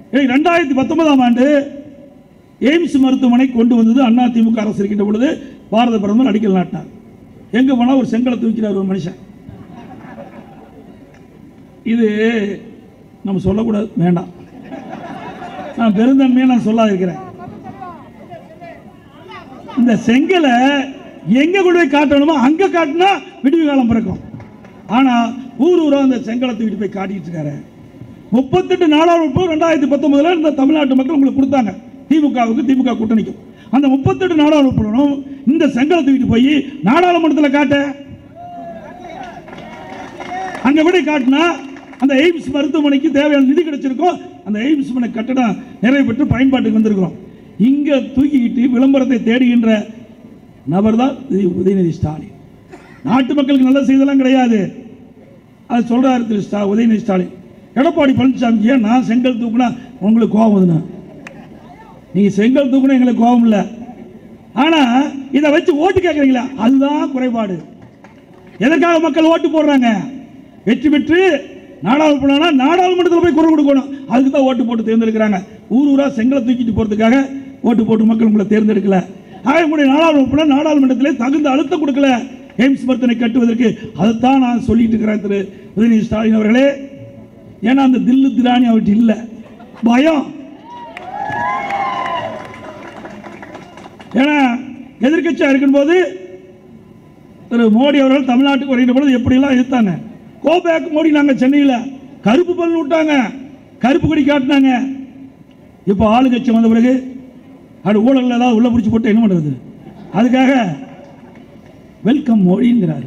ஏய், ரெண்டாயிரத்தி பத்தொன்பதாம் ஆண்டு எய்ம்ஸ் மருத்துவமனை கொண்டு வந்தது அண்ணா திமுக அரசு இருக்கின்ற பொழுது பாரத பிரதமர் அடிக்கல் நாட்டினார் எங்க போனா ஒரு செங்கலை தூக்கிறார் ஒரு மனுஷன் இது நம்ம சொல்லக்கூடாது வேண்டாம் நான் பெருந்தன்மையை நான் சொல்லாத இருக்கிறேன் இந்த செங்கலை எங்க கொண்டு போய் காட்டணுமோ அங்க காட்டினா விடுவி காலம் பிறக்கும் ஆனா ஊர் ஊரா அந்த செங்கலை தூக்கிட்டு போய் காட்டிட்டு இருக்காரு முப்பத்தெட்டு நாடாளுமன்ற ரெண்டாயிரத்தி பத்தொன்பதுல இந்த தமிழ்நாட்டு மக்கள் உங்களுக்கு கொடுத்தாங்க திமுகவுக்கு திமுக கூட்டணிக்கும் அந்த முப்பத்தெட்டு நாடாளுமன்றமும் இந்த செங்கலை தூக்கிட்டு போய் நாடாளுமன்றத்தில் காட்ட அங்க விட காட்டினா அந்த எய்ம்ஸ் மருத்துவமனைக்கு தேவையான நிதி கிடைச்சிருக்கும் அந்த எய்ம்ஸ் மனை கட்டடம் நிறைவு பெற்று பயன்பாட்டுக்கு வந்திருக்கிறோம் இங்க தூக்கிக்கிட்டு விளம்பரத்தை தேடுகின்ற நபர் தான் உதயநிதி ஸ்டாலின் நாட்டு மக்களுக்கு நல்ல செய்தெல்லாம் கிடையாது அது சொல்றாரு திரு ஸ்டா உதயநிதி ஸ்டாலின் எடப்பாடி பழனிசாமி ஏன் நான் செங்கல் தூக்குனா உங்களுக்கு கோபம் வருதுண்ணா நீங்க செங்கல் தூக்குனா எங்களுக்கு கோபம் இல்லை ஆனா இதை வச்சு ஓட்டு கேட்குறீங்களா அதுதான் குறைபாடு எதற்காக மக்கள் ஓட்டு போடுறாங்க வெற்றி பெற்று நாடாளுமன்ற நாடாளுமன்றத்தில் போய் குரல் கொடுக்கணும் அதுக்கு தான் ஓட்டு போட்டு தேர்ந்தெடுக்கிறாங்க ஊர் ஊரா செங்கலை தூக்கிட்டு போறதுக்காக ஓட்டு போட்டு மக்கள் உங்களை தேர்ந்தெடுக்கல ஆக உங்களுடைய நாடாளுமன்ற நாடாளுமன்றத்திலே தகுந்த அழுத்தம் கொடுக்கல எய்ம்ஸ் மருத்துவனை கட்டுவதற்கு அதைத்தான் நான் சொல்லிட்டு இருக்கிறேன் திரு உதயநிதி ஸ்டாலின் அவர்களே ஏன்னா அந்த தில்லு திராணி அவர்கிட்ட இல்லை பயம் ஏன்னா எதிர்க்கட்சியாக இருக்கும்போது திரு மோடி அவர்கள் தமிழ்நாட்டுக்கு வருகின்ற பொழுது எப்படியெல்லாம் எதிர்த்தாங்க கோ பேக் மோடி நாங்கள் சென்னையில் கருப்பு பல்லு விட்டாங்க கருப்பு கொடி காட்டினாங்க இப்போ ஆளுங்கட்சி வந்த பிறகு அது ஊழல் ஏதாவது உள்ள பிடிச்சி போட்டு என்ன பண்ணுறது அதுக்காக வெல்கம் மோடிங்கிறார்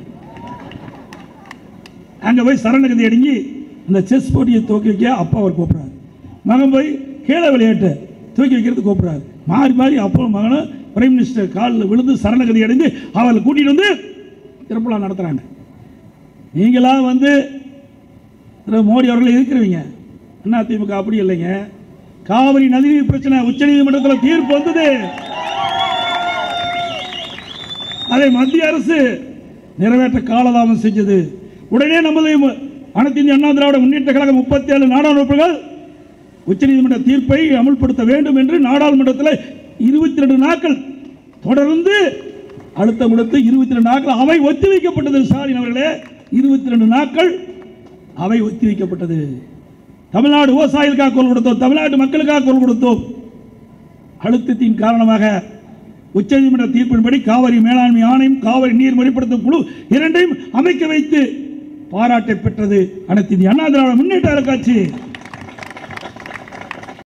அங்கே போய் சரணகதி அடங்கி அந்த செஸ் போட்டியை தூக்கி வைக்க அப்பா அவர் கூப்பிட்றாரு மகன் போய் கீழே விளையாட்டு தூக்கி வைக்கிறது கூப்பிட்றாரு மாறி மாறி அப்போ மகனும் பிரைம் மினிஸ்டர் காலில் விழுந்து சரணகதி அடைந்து அவளை கூட்டிகிட்டு வந்து திருப்பலா நடத்துகிறாங்க நீங்களா வந்து திரு மோடி அவர்களை இருக்கிறவங்க அண்ணா திமுக அப்படி இல்லைங்க காவிரி நதிநீர் பிரச்சனை உச்சநீதிமன்றத்தில் தீர்ப்பு வந்தது அதை மத்திய அரசு நிறைவேற்ற காலதாமம் செஞ்சது உடனே நமது மு- அனைத்து இந்திய அண்ணா திராவிட முன்னேற்ற கழகம் முப்பத்தி ஏழு நாடாளுமன்றங்கள் உச்சநீதிமன்ற தீர்ப்பை அமல்படுத்த வேண்டும் என்று நாடாளுமன்றத்தில் இருபத்தி ரெண்டு நாட்கள் தொடர்ந்து அழுத்தம் கொடுத்து இருபத்தி ரெண்டு நாட்கள் அவை ஒத்திவைக்கப்பட்டது ஸ்டாலின் அவர்களே இருபத்தி ரெண்டு நாட்கள் அவை ஒத்திவைக்கப்பட்டது தமிழ்நாடு விவசாயிகளுக்காக குரல் கொடுத்தோம் தமிழ்நாட்டு மக்களுக்காக குரல் கொடுத்தோம் அழுத்தத்தின் காரணமாக உச்சநீதிமன்ற தீர்ப்பின்படி காவிரி மேலாண்மை ஆணையம் காவிரி நீர் முறைப்படுத்தும் குழு இரண்டையும் அமைக்க வைத்து பாராட்டை பெற்றது அனைத்து இந்திய அண்ணா திராவிட முன்னேற்ற கட்சி